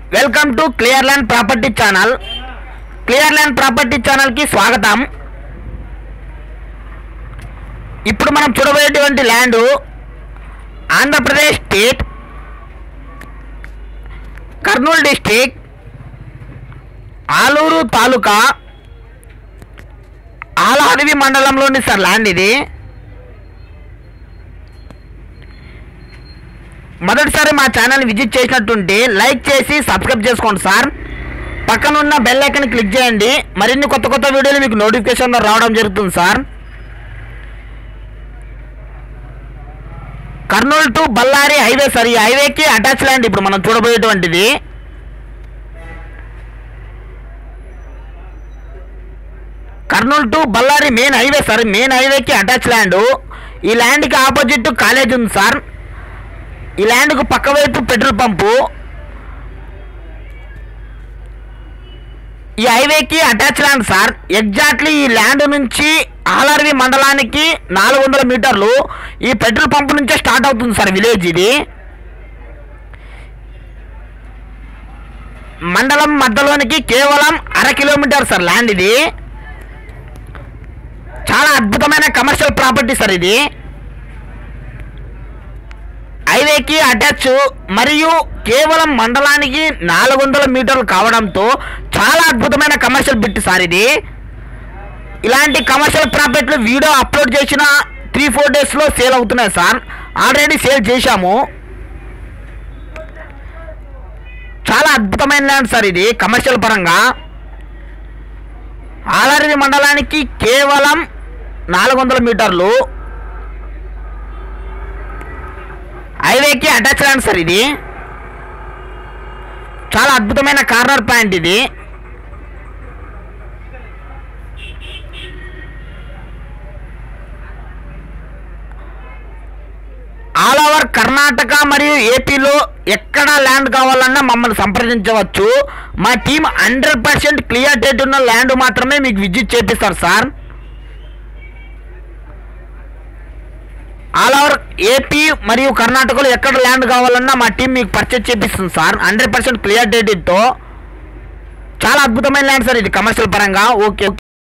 welcome to clear land property channel క్లియర్ land ప్రాపర్టీ ఛానల్కి స్వాగతం ఇప్పుడు మనం చూడబోయేటువంటి land Andhra Pradesh state Kurnool district Aluru taluka ఆలహడవి మండలంలోని సార్ ల్యాండ్ ఇది మొదటిసారి మా ఛానల్ విజిట్ చేసినట్టుంటే లైక్ చేసి సబ్స్క్రైబ్ చేసుకోండి సార్ పక్కన ఉన్న బెల్ ఐకన్ క్లిక్ చేయండి మరిన్ని కొత్త కొత్త వీడియోలు మీకు నోటిఫికేషన్లో రావడం జరుగుతుంది sir Kurnool to Bellary highway sir ఈ హైవేకి అటాచ్ ల్యాండ్ ఇప్పుడు మనం చూడబోయేటువంటిది Kurnool to Bellary main highway sir main హైవేకి అటాచ్ ల్యాండ్ ఈ ల్యాండ్కి ఆపోజిట్ కాలేజ్ ఉంది సార్ ఈ ల్యాండ్కు పక్క వైపు పెట్రోల్ పంపు ఈ హైవేకి అటాచ్ ల్యాండ్ సార్ ఎగ్జాక్ట్లీ ఈ ల్యాండ్ నుంచి ఆలర్వి మండలానికి నాలుగు వందల మీటర్లు ఈ పెట్రోల్ పంపు నుంచే స్టార్ట్ అవుతుంది సార్ విలేజ్ ఇది మండలం మధ్యలోనికి కేవలం అర కిలోమీటర్ సార్ ల్యాండ్ ఇది చాలా అద్భుతమైన కమర్షియల్ ప్రాపర్టీ సార్ ఇది హైవేకి అటాచ్ మరియు కేవలం మండలానికి నాలుగు వందల మీటర్లు కావడంతో చాలా అద్భుతమైన కమర్షియల్ బిట్ సార్ ఇది ఇలాంటి కమర్షియల్ ప్రాపర్టీలు వీడియో అప్లోడ్ చేసిన త్రీ ఫోర్ డేస్లో సేల్ అవుతున్నాయి సార్ ఆల్రెడీ సేల్ చేశాము చాలా అద్భుతమైన ల్యాండ్ సార్ ఇది కమర్షియల్ పరంగా ఆలరవి మండలానికి కేవలం నాలుగు వందల మీటర్లు హైవేకి అటాచ్ ల్యాండ్ సార్ ఇది చాలా అద్భుతమైన కార్నర్ పాయింట్ ఇది ఆల్ ఓవర్ కర్ణాటక మరియు ఏపీలో ఎక్కడ ల్యాండ్ కావాలన్నా మమ్మల్ని సంప్రదించవచ్చు మా team hundred percent clear date ఉన్న ల్యాండ్ మాత్రమే మీకు విజిట్ చేపిస్తారు సార్ ఆల్ ఓవర్ ఏపీ మరియు కర్ణాటకలో ఎక్కడ ల్యాండ్ కావాలన్నా మా టీం మీకు పర్చేజ్ చేపిస్తుంది సార్ హండ్రెడ్ పర్సెంట్ క్లియర్ డేట్తో చాలా అద్భుతమైన ల్యాండ్ సార్ ఇది కమర్షియల్ పరంగా ఓకే